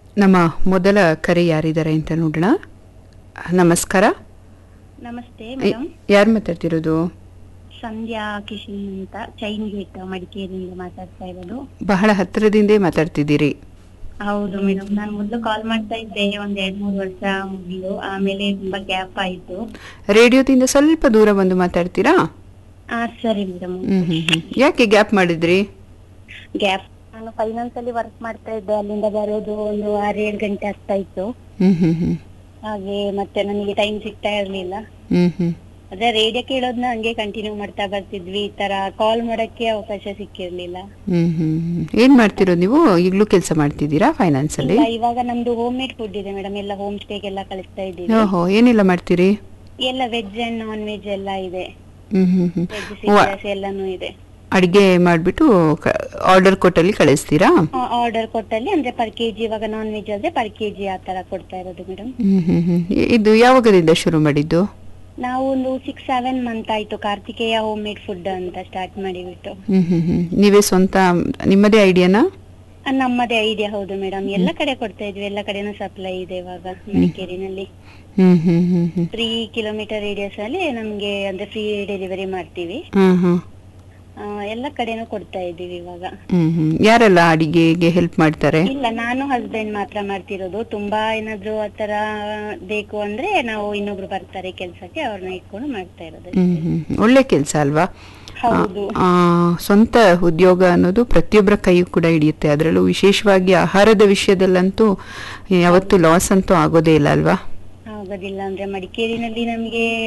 ನಮ್ಮ ಮೊದಲ ಕರೆ ಯಾರಿದ್ದಾರೆ ಅಂತ ನೋಡೋಣ ನಮಸ್ಕಾರ ನಮಸ್ತೆ ಮೇಡಮ್ ಯಾರು ಮಾತಾಡ್ತಿರೋದು ಸಂಧ್ಯಾ ಕಿಶನ್ ಅಂತ ಚೈನ್ ಗೇಟ್ ಮಡಿಕೇರಿಯಿಂದ ಮಾತಾಡ್ತಾ ಇರೋದು ಬಹಳ ಹತ್ತಿರದಿಂದೇ ಮಾತಾಡ್ತಿದ್ದೀರಿ ಹೌದು ಮೇಡಮ್ ನಾನು ಮೊದಲು ಕಾಲ್ ಮಾಡ್ತಾ ಇದ್ದೆ ಒಂದ್ ಎರಡ್ ಮೂರು ವರ್ಷ ಮೊದಲು ಆಮೇಲೆ ತುಂಬಾ ಗ್ಯಾಪ್ ಆಯ್ತು ರೇಡಿಯೋದಿಂದ ಸ್ವಲ್ಪ ದೂರ ಬಂದು ಮಾತಾಡ್ತೀರಾ ಆ ಸರಿ ಮೇಡಮ್ ಹ್ಮ್ ಹ್ಮ್ ಹ್ಮ್ ಯಾಕೆ ಗ್ಯಾಪ್ ಮಾಡಿದ್ರಿ ಗ್ಯಾಪ್ ನಾನು ಫೈನಾನ್ಸ್ ಅಲ್ಲಿ ವರ್ಕ್ ಮಾಡ್ತಾ ಇದ್ದೆ ಅಲ್ಲಿಂದ ಬರೋದು ಒಂದು ಆರು ಏಳು ಗಂಟೆ ಆಗ್ತಾ ಇತ್ತು ಹ್ಮ್ ಹ್ಮ್ ಹ್ಮ್ ಹಾಗೆ ಮತ್ತೆ ನನಗೆ ಟೈಮ್ ಸಿಗ್ತಾ ಇರ್ಲಿಲ್ಲ ಹ್ಮ್ ಹ್ಮ್ ಅದೇ ರೇಡಿಯೋ ಕೇಳೋದ್ನ ಹಂಗೆ ಕಂಟಿನ್ಯೂ ಮಾಡ್ತಾ ಬರ್ತಿದ್ವಿ ಈ ತರ ಕಾಲ್ ಮಾಡಕ್ಕೆ ಅವಕಾಶ ಸಿಕ್ಕಿರ್ಲಿಲ್ಲ ಹ್ಮ್ ಹ್ಮ್ ಹ್ಮ್ ಏನ್ ಮಾಡ್ತಿರೋದು ನೀವು ಈಗಲೂ ಕೆಲಸ ಮಾಡ್ತಿದ್ದೀರಾ ಫೈನಾನ್ಸ್ ಅಲ್ಲಿ ಇಲ್ಲ, ಇವಾಗ ನಮ್ದು ಹೋಮ್ ಮೇಡ್ ಫುಡ್ ಇದೆ ಮೇಡಮ್ ಎಲ್ಲ ಹೋಮ್ ಸ್ಟೇಗೆಲ್ಲ ಕಳಿಸ್ತಾ ಇದ್ದೀವಿ ಓಹೋ ಏನೆಲ್ಲ ಮಾಡ್ತೀರಿ ಎಲ್ಲ ವೆಜ್ ಅಂಡ್ ನಾನ್ ವೆಜ್ ಎಲ್ಲ ಇದೆ ಹ್ಮ್ ಹ್ಮ್ ಹ್ಮ್ ವೆಜ್ ಓ, ಸಿಕ್ಸ್ ಎಲ್ಲಾನು ಇದೆ ಅಡಿಗೆ ಮಾಡ್ಬಿಟ್ಟು ಆರ್ಡರ್ ಕೊಟ್ಟಲ್ಲಿ ಕಳಿಸ್ತೀರಾ ಆರ್ಡರ್ ಕೊಟ್ಟಲ್ಲಿ ಅಂದ್ರೆ ಪರ್ ಕೆಜಿ ಇವಾಗ ನಾನ್ ವೆಜ್ ಆದ್ರೆ ಪರ್ ಕೆಜಿ ಆ ತರ ಕೊಡ್ತಾ ಇರೋದು ಮೇಡಮ್ ಹ್ಮ್ ಹ್ಮ್ ಹ್ಮ್ ಇದು ಯಾವಾಗದಿಂದ ಶುರು ಮಾಡಿದ್ದು ನಾವು ಒಂದು ಸಿಕ್ಸ್ ಸೆವೆನ್ ಮಂತ್ ಆಯ್ತು ಕಾರ್ತಿಕೇಯ ಹೋಮ್ ಮೇಡ್ ಫುಡ್ ಅಂತ ಸ್ಟಾರ್ಟ್ ಮಾಡಿಬಿಟ್ಟು ಹ್ಮ್ ಹ್ಮ್ ಹ್ಮ್ ನೀವೇ ಸ್ವಂತ ನಿಮ್ಮದೇ ಐಡಿಯಾನಾ ಆ, ನಮ್ಮದೇ ಐಡಿಯಾ ಹೌದು ಮೇಡಮ್ ಎಲ್ಲ ಕಡೆ ಕೊಡ್ತಾ ಇದ್ವಿ ಎಲ್ಲ ಕಡೆನೂ ಸಪ್ಲೈ ಇದೆ ಇವಾಗ ಮಡಿಕೇರಿನಲ್ಲಿ ಹ್ಮ್ ಹ್ಮ್ ಹ್ಮ್ ಹ್ಮ್ ತ್ರೀ ಕಿಲೋಮೀಟರ್ ರೇಡಿಯಸ್ ಅಲ್ಲಿ ನಮ್ಗೆ ಅಂದ್ರೆ ಫ್ರೀ ಡೆಲಿವರಿ ಮಾಡ್ತೀವಿ ಹ್ಮ್ ಹ್ಮ್ ಆ, ಎಲ್ಲ ಕಡೆನೂ ಕೊಡ್ತಾ ಇದೀವಿ ಇವಾಗ ಹ್ಮ್ ಹ್ಮ್ ಯಾರೆಲ್ಲ ಅಡಿಗೆಗೆ ಹೆಲ್ಪ್ ಮಾಡ್ತಾರೆ ಇಲ್ಲ ನಾನು ಹಸ್ಬೆಂಡ್ ಮಾತ್ರ ಮಾಡ್ತಿರೋದು ತುಂಬಾ ಏನಾದ್ರು ಆತರ ಬೇಕು ಅಂದ್ರೆ ನಾವು ಇನ್ನೊಬ್ರು ಬರ್ತಾರೆ ಕೆಲ್ಸಕ್ಕೆ ಅವ್ರನ್ನ ಇಟ್ಕೊಂಡು ಮಾಡ್ತಾ ಇರೋದು ಹ್ಮ್ ಹ್ಮ್ ಒಳ್ಳೆ ಕೆಲಸ ಅಲ್ವಾ ಹೌದು ಆ, ಸ್ವಂತ ಉದ್ಯೋಗ ಅನ್ನೋದು ಪ್ರತಿಯೊಬ್ಬರ ಕೈಯೂ ಕೂಡ ಹಿಡಿಯುತ್ತೆ ಅದರಲ್ಲೂ ವಿಶೇಷವಾಗಿ ಆಹಾರದ ವಿಷಯದಲ್ಲಂತೂ ಯಾವತ್ತೂ ಲಾಸ್ ಅಂತೂ ಆಗೋದೇ ಇಲ್ಲ ಅಲ್ವಾ ಆಗೋದಿಲ್ಲ ಅಂದ್ರೆ ಮಡಿಕೇರಿನಲ್ಲಿ ನಮ್ಗೆ